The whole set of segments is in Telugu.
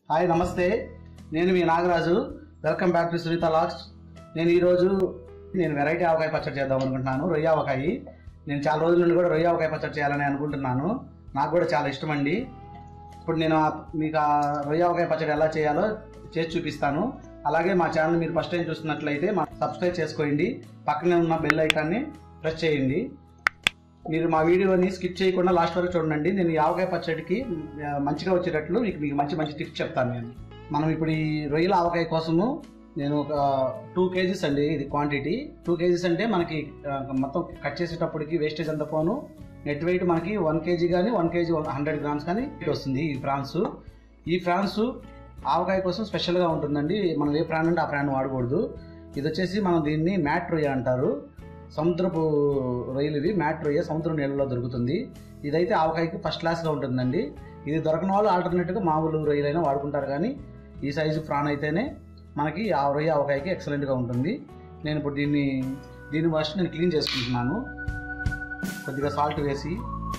హాయ్ నమస్తే నేను మీ Nagaraju welcome back to Sunitha Lux నేను ఈరోజు నేను వెరైటీ ఆవకాయ పచ్చడి చేద్దాం అనుకుంటున్నాను రొయ్య ఆవకాయ నేను చాలా రోజుల నుండి కూడా రొయ్య ఆవకాయ పచ్చడి చేయాలని అనుకుంటున్నాను నాకు కూడా చాలా ఇష్టం అండి ఇప్పుడు నేను ఆ- మీకు ఆ రొయ్య ఆవకాయ పచ్చడి ఎలా చేయాలో చేసి చూపిస్తాను అలాగే మా ఛానల్ మీరు ఫస్ట్ టైం చూస్తున్నట్లయితే మా సబ్స్క్రైబ్ చేసుకోండి పక్కనే ఉన్న బెల్ ఐకాన్ని ప్రెస్ చేయండి మీరు మా వీడియోని స్కిప్ చేయకుండా లాస్ట్ వరకు చూడండి నేను ఈ ఆవకాయ పచ్చడికి ఆ, మంచిగా వచ్చేటట్లు మీకు మీకు మంచి మంచి టిప్స్ చెప్తాను నేను మనం ఇప్పుడు ఈ రొయ్యల ఆవకాయ కోసము నేను ఒక టూ కేజీస్ అండి ఇది క్వాంటిటీ టూ కేజీస్ అంటే మనకి ఆ, మొత్తం కట్ చేసేటప్పటికి వేస్టేజ్ అంతా పోను నెట్ వెయిట్ మనకి వన్ కేజీ కానీ వన్ కేజీ హండ్రెడ్ గ్రామ్స్ కానీ వస్తుంది ఈ ఫ్రాన్స్ ఈ ఫ్రాన్స్ ఆవకాయ కోసం స్పెషల్గా ఉంటుందండి మనం ఏ ప్రాన్ అంటే ఆ ప్రాన్ వాడకూడదు ఇది వచ్చేసి మనం దీన్ని మ్యాట్ రొయ్య అంటారు సముద్రపు రొయ్యలు ఇవి మ్యాట్ రొయ్య సముద్రం నీళ్ళలో దొరుకుతుంది ఇదైతే ఆవకాయకి ఫస్ట్ క్లాస్గా ఉంటుందండి ఇది దొరకని వాళ్ళు ఆల్టర్నేట్గా మామూలు రొయ్యలైనా వాడుకుంటారు కానీ ఈ సైజు ప్రాన్ అయితేనే మనకి ఆ రొయ్య ఆవకాయకి ఎక్సలెంట్గా ఉంటుంది నేను ఇప్పుడు దీన్ని దీన్ని ఫస్ట్ నేను క్లీన్ చేసుకుంటున్నాను కొద్దిగా సాల్ట్ వేసి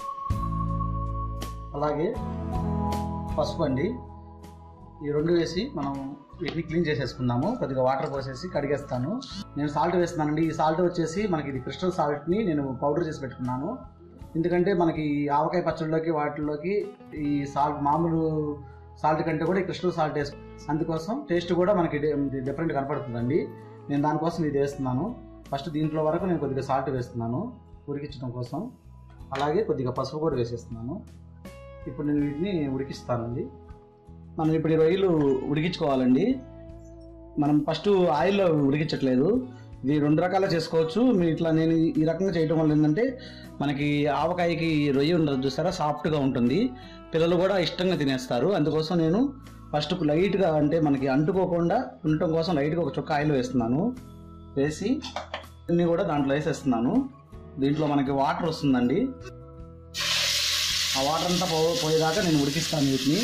అలాగే పసుపు అండి ఈ రెండు వేసి మనం వీటిని క్లీన్ చేసేసుకుందాము కొద్దిగా వాటర్ పోసేసి కడిగేస్తాను నేను సాల్ట్ వేస్తున్నానండి ఈ సాల్ట్ వచ్చేసి మనకి ఇది క్రిస్టల్ సాల్ట్ని నేను పౌడర్ చేసి పెట్టుకున్నాను ఎందుకంటే మనకి ఈ ఆవకాయ పచ్చడిలోకి వాటిల్లోకి ఈ సాల్ట్ మామూలు సాల్ట్ కంటే కూడా ఈ క్రిస్టల్ సాల్ట్ వేసు అందుకోసం టేస్ట్ కూడా మనకి డి- డిఫరెంట్ కనపడుతుందండి నేను దానికోసం ఇది వేస్తున్నాను ఫస్ట్ దీంట్లో వరకు నేను కొద్దిగా సాల్ట్ వేస్తున్నాను ఉడికించడం కోసం అలాగే కొద్దిగా పసుపు కూడా వేసేస్తున్నాను ఇప్పుడు నేను వీటిని ఉడికిస్తానండి మనం ఇప్పుడు ఈ రొయ్యలు ఉడికించుకోవాలండి మనం ఫస్ట్ ఆయిల్లో ఉడికించట్లేదు ఇది రెండు రకాల చేసుకోవచ్చు మీ ఇట్లా నేను ఈ రకంగా చేయడం వల్ల ఏంటంటే మనకి ఆవకాయకి రొయ్య ఉండదు చూసారా సాఫ్ట్గా ఉంటుంది పిల్లలు కూడా ఇష్టంగా తినేస్తారు అందుకోసం నేను ఫస్ట్ లైట్గా అంటే మనకి అంటుకోకుండా ఉండటం కోసం లైట్గా ఒక చుక్క ఆయిల్ వేస్తున్నాను వేసి అన్నీ కూడా దాంట్లో వేసేస్తున్నాను దీంట్లో మనకి వాటర్ వస్తుందండి ఆ వాటర్ అంతా పో పోయేదాకా నేను ఉడికిస్తాను వీటిని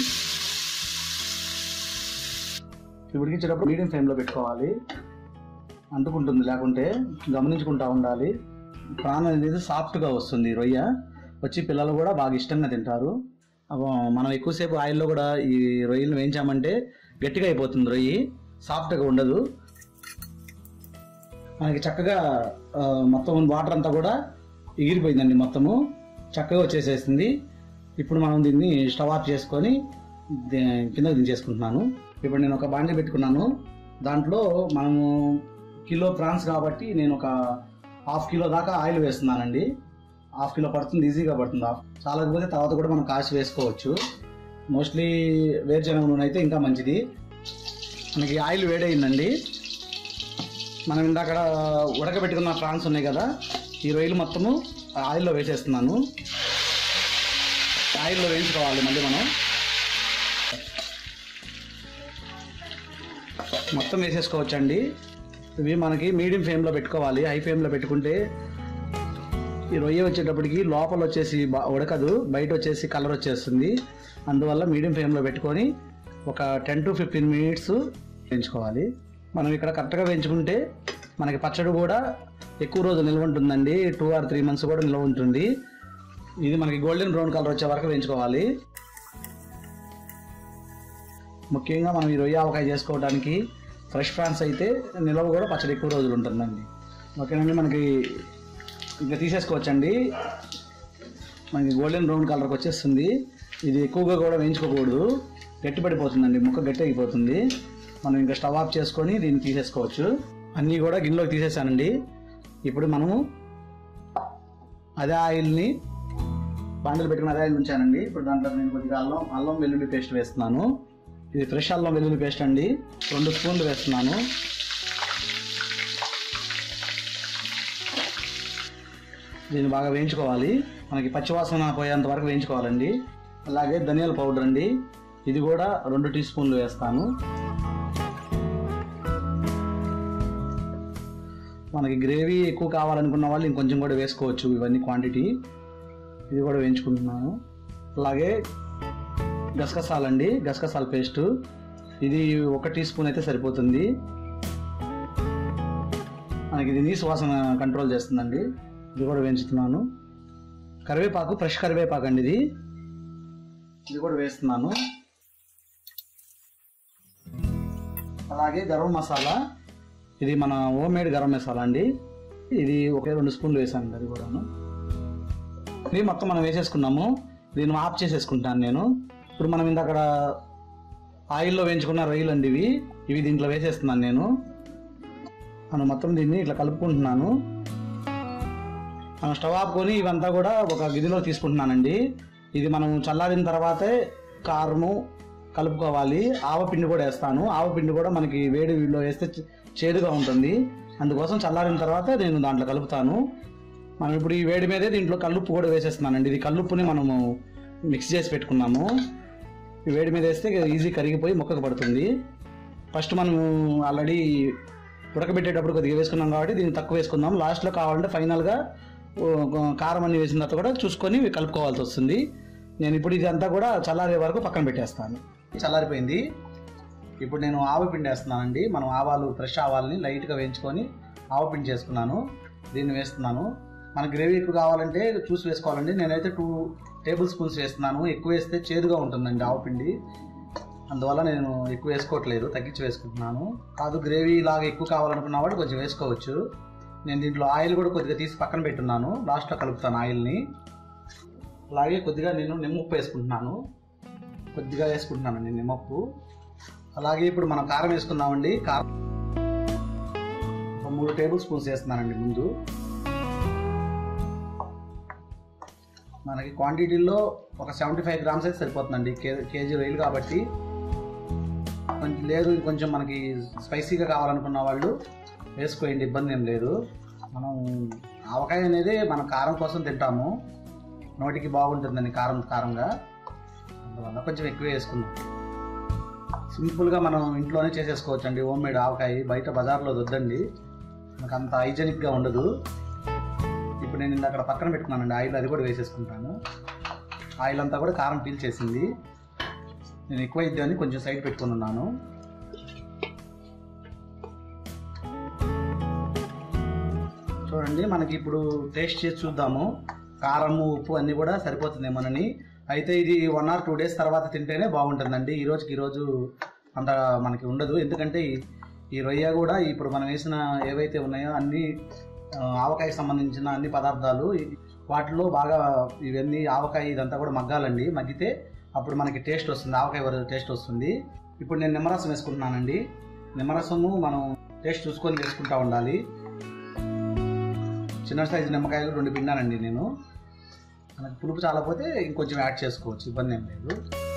ఇవి ఉడికించేటప్పుడు మీడియం ఫ్లేమ్లో పెట్టుకోవాలి అంటుకుంటుంది లేకుంటే గమనించుకుంటా ఉండాలి ప్రాణం అనేది సాఫ్ట్గా వస్తుంది ఈ రొయ్య వచ్చి పిల్లలు కూడా బాగా ఇష్టంగా తింటారు అబ్బో, మనం ఎక్కువసేపు ఆయిల్లో కూడా ఈ రొయ్యలు వేయించామంటే గట్టిగా అయిపోతుంది రొయ్యి సాఫ్ట్గా ఉండదు మనకి చక్కగా ఆ, మొత్తం వాటర్ అంతా కూడా ఎగిరిపోయిందండి మొత్తము చక్కగా వచ్చేసేసింది ఇప్పుడు మనం దీన్ని స్టవ్ ఆఫ్ చేసుకొని ది- కిందకి దించేసుకుంటున్నాను ఇప్పుడు నేను ఒక బాండి పెట్టుకున్నాను దాంట్లో మనము కిలో ప్రాన్స్ కాబట్టి నేను ఒక హాఫ్ కిలో దాకా ఆయిల్ వేస్తున్నానండి హాఫ్ కిలో పడుతుంది ఈజీగా పడుతుంది హాఫ్ చాలకపోతే తర్వాత కూడా మనం కాసి వేసుకోవచ్చు మోస్ట్లీ వేరుశనగ నూనె అయితే ఇంకా మంచిది మనకి ఆయిల్ వేడయిందండి మనం ఇందాక ఉడకబెట్టుకున్న ప్రాన్స్ ఉన్నాయి కదా ఈ రొయ్యలు మొత్తము ఆయిల్లో వేసేస్తున్నాను ఆయిల్లో వేయించుకోవాలి మళ్ళీ మనం మొత్తం వేసేసుకోవచ్చండి ఇవి మనకి మీడియం ఫ్లేమ్లో పెట్టుకోవాలి హై ఫ్లేమ్లో పెట్టుకుంటే ఈ రొయ్య వచ్చేటప్పటికి లోపల వచ్చేసి బా- ఉడకదు బయట వచ్చేసి కలర్ వచ్చేస్తుంది అందువల్ల మీడియం ఫ్లేమ్లో పెట్టుకొని ఒక టెన్ టు ఫిఫ్టీన్ మినిట్స్ వేయించుకోవాలి మనం ఇక్కడ కరెక్ట్గా వేయించుకుంటే మనకి పచ్చడి కూడా ఎక్కువ రోజు నిల్వ ఉంటుందండి టూ ఆర్ త్రీ మంత్స్ కూడా నిల్వ ఉంటుంది ఇది మనకి గోల్డెన్ బ్రౌన్ కలర్ వచ్చే వరకు వేయించుకోవాలి ముఖ్యంగా మనం ఈ రొయ్య ఆవకాయ చేసుకోవడానికి ఫ్రెష్ ఫ్రాన్స్ అయితే నిల్వ కూడా పచ్చడి ఎక్కువ రోజులు ఉంటుందండి ఓకేనండి మనకి ఇంకా తీసేసుకోవచ్చండి మనకి గోల్డెన్ బ్రౌన్ కలర్కి వచ్చేస్తుంది ఇది ఎక్కువగా కూడా వేయించుకోకూడదు గట్టి పడిపోతుందండి ముక్క గట్టి అయిపోతుంది మనం ఇంకా స్టవ్ ఆఫ్ చేసుకొని దీన్ని తీసేసుకోవచ్చు అన్నీ కూడా గిన్నెలోకి తీసేసానండి ఇప్పుడు మనము అదే ఆయిల్ని బాండలు పెట్టుకుని అదే ఆయిల్ ఉంచానండి ఇప్పుడు దాంట్లో నేను కొద్దిగా అల్లం అల్లం వెల్లుల్లి పేస్ట్ వేస్తున్నాను ఇది ఫ్రెష్ అల్లం వెల్లుల్లి పేస్ట్ అండి రెండు స్పూన్లు వేస్తున్నాను దీన్ని బాగా వేయించుకోవాలి మనకి పచ్చివాసన పోయేంత వరకు వేయించుకోవాలండి అలాగే ధనియాల పౌడర్ అండి ఇది కూడా రెండు టీ స్పూన్లు వేస్తాను మనకి గ్రేవీ ఎక్కువ కావాలనుకున్న వాళ్ళు ఇంకొంచెం కూడా వేసుకోవచ్చు ఇవన్నీ క్వాంటిటీ ఇది కూడా వేయించుకుంటున్నాను అలాగే గసగసాలండి గసగసాల పేస్ట్ ఇది ఒక టీ స్పూన్ అయితే సరిపోతుంది మనకి ఇది నీసు వాసన కంట్రోల్ చేస్తుందండి ఇది కూడా వేయించుతున్నాను కరివేపాకు ఫ్రెష్ కరివేపాకు అండి ఇది ఇది కూడా వేస్తున్నాను అలాగే గరం మసాలా ఇది మన హోమ్ మేడ్ గరం మసాలా అండి ఇది ఒకే రెండు స్పూన్లు వేసాను అది కూడాను ఇది మొత్తం మనం వేసేసుకున్నాము దీన్ని ఆఫ్ చేసేసుకుంటాను నేను ఇప్పుడు మనం ఇందాక ఆయిల్లో వేయించుకున్న రొయ్యలు అండి ఇవి ఇవి దీంట్లో వేసేస్తున్నాను నేను మనం మొత్తం దీన్ని ఇట్లా కలుపుకుంటున్నాను మనం స్టవ్ ఆపుకొని ఇవంతా కూడా ఒక గిదిలో తీసుకుంటున్నానండి ఇది మనం చల్లారిన తర్వాతే కారము కలుపుకోవాలి ఆవపిండి కూడా వేస్తాను ఆవపిండి కూడా మనకి వేడి వీడిలో వేస్తే చే- చేదుగా ఉంటుంది అందుకోసం చల్లారిన తర్వాత నేను దాంట్లో కలుపుతాను మనం ఇప్పుడు ఈ వేడి మీదే దీంట్లో కల్లుప్పు కూడా వేసేస్తున్నానండి ఇది కల్లుప్పుని మనము మిక్స్ చేసి పెట్టుకున్నాము ఈ వేడి మీద వేస్తే ఈజీ కరిగిపోయి మొక్కకు పడుతుంది ఫస్ట్ మనము ఆల్రెడీ ఉడకబెట్టేటప్పుడు కొద్దిగా వేసుకున్నాం కాబట్టి దీన్ని తక్కువ వేసుకుందాం లాస్ట్లో కావాలంటే ఫైనల్గా ఓ, కారం అన్ని వేసిన తర్వాత కూడా చూసుకొని కలుపుకోవాల్సి వస్తుంది నేను ఇప్పుడు ఇది అంతా కూడా చల్లారే వరకు పక్కన పెట్టేస్తాను చల్లారిపోయింది ఇప్పుడు నేను ఆవపిండి వేస్తున్నానండి మనం ఆవాలు ఫ్రెష్ ఆవాలని లైట్గా వేయించుకొని ఆవపిండి చేసుకున్నాను దీన్ని వేస్తున్నాను మన గ్రేవీ ఎక్కువ కావాలంటే చూసి వేసుకోవాలండి నేనైతే టూ టేబుల్ స్పూన్స్ వేస్తున్నాను ఎక్కువ వేస్తే చేదుగా ఉంటుందండి ఆవపిండి అందువల్ల నేను ఎక్కువ వేసుకోవట్లేదు తగ్గించి వేసుకుంటున్నాను కాదు గ్రేవీ లాగా ఎక్కువ కావాలనుకున్న వాళ్ళు కొంచెం వేసుకోవచ్చు నేను దీంట్లో ఆయిల్ కూడా కొద్దిగా తీసి పక్కన పెట్టున్నాను లాస్ట్లో కలుపుతాను ఆయిల్ని అలాగే కొద్దిగా నేను నిమ్మప్పు వేసుకుంటున్నాను కొద్దిగా వేసుకుంటున్నాను నేను నిమ్మప్పు అలాగే ఇప్పుడు మనం కారం వేసుకుందామండి కారం ఒక మూడు టేబుల్ స్పూన్స్ వేస్తున్నానండి ముందు మనకి క్వాంటిటీలో ఒక సెవెంటీ ఫైవ్ గ్రామ్స్ అయితే సరిపోతుందండి కే కేజీ రొయ్యలు కాబట్టి కొంచెం లేదు కొంచెం మనకి స్పైసీగా కావాలనుకున్న వాళ్ళు వేసుకోండి ఇబ్బంది ఏం లేదు మనం ఆవకాయ అనేది మన కారం కోసం తింటాము నోటికి బాగుంటుందని కారం కారంగా అందువల్ల కొంచెం ఎక్కువ వేసుకుందాం సింపుల్గా మనం ఇంట్లోనే చేసేసుకోవచ్చు అండి హోమ్ మేడ్ ఆవకాయ బయట బజార్లో వద్దండి మనకు అంత హైజెనిక్గా ఉండదు ఇప్పుడు నేను ఇందాక పక్కన పెట్టుకున్నానండి ఆయిల్ అది కూడా వేసేసుకుంటాను ఆయిల్ అంతా కూడా కారం పీల్చేసింది నేను ఎక్కువ అయితే అని కొంచెం సైడ్ పెట్టుకుని ఉన్నాను చూడండి మనకి ఇప్పుడు టేస్ట్ చేసి చూద్దాము కారము ఉప్పు అన్నీ కూడా సరిపోతుందేమోనని అయితే ఇది వన్ ఆర్ టూ డేస్ తర్వాత తింటేనే బాగుంటుందండి ఈ రోజుకి ఈ రోజు అంత మనకి ఉండదు ఎందుకంటే ఈ- ఈ రొయ్య కూడా ఇప్పుడు మనం వేసిన ఏవైతే ఉన్నాయో అన్ని ఆ, ఆవకాయకి సంబంధించిన అన్ని పదార్థాలు ఈ- వాటిలో బాగా ఇవన్నీ ఆవకాయ ఇదంతా కూడా మగ్గాలండి మగ్గితే అప్పుడు మనకి టేస్ట్ వస్తుంది ఆవకాయ వరకు టేస్ట్ వస్తుంది ఇప్పుడు నేను నిమ్మరసం వేసుకుంటున్నానండి నిమ్మరసము మనం టేస్ట్ చూసుకొని వేసుకుంటా ఉండాలి చిన్న సైజు నిమ్మకాయలు రెండు పిండానండి నేను మనకు పులుపు చాలకపోతే ఇంకొంచెం యాడ్ చేసుకోవచ్చు ఇబ్బంది ఏం లేదు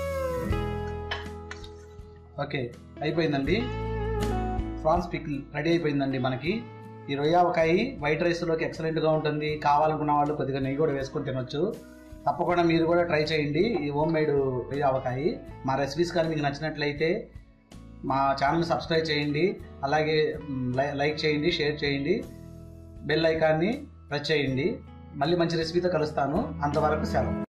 ఓకే అయిపోయిందండి ఫ్రాన్స్ పికిల్ రెడీ అయిపోయిందండి మనకి ఈ రొయ్యావకాయ వైట్ రైస్లోకి ఎక్సలెంట్గా ఉంటుంది కావాలనుకున్న వాళ్ళు కొద్దిగా నెయ్యి కూడా వేసుకొని తినొచ్చు తప్పకుండా మీరు కూడా ట్రై చేయండి ఈ హోమ్ మేడ్ రొయ్యావకాయ మా రెసిపీస్ కానీ మీకు నచ్చినట్లయితే మా ఛానల్ సబ్స్క్రైబ్ చేయండి అలాగే మ్, లై- లైక్ చేయండి షేర్ చేయండి బెల్ ఐకాన్ని ప్రెస్ చేయండి మళ్ళీ మంచి రెసిపీతో కలుస్తాను అంతవరకు సెలవు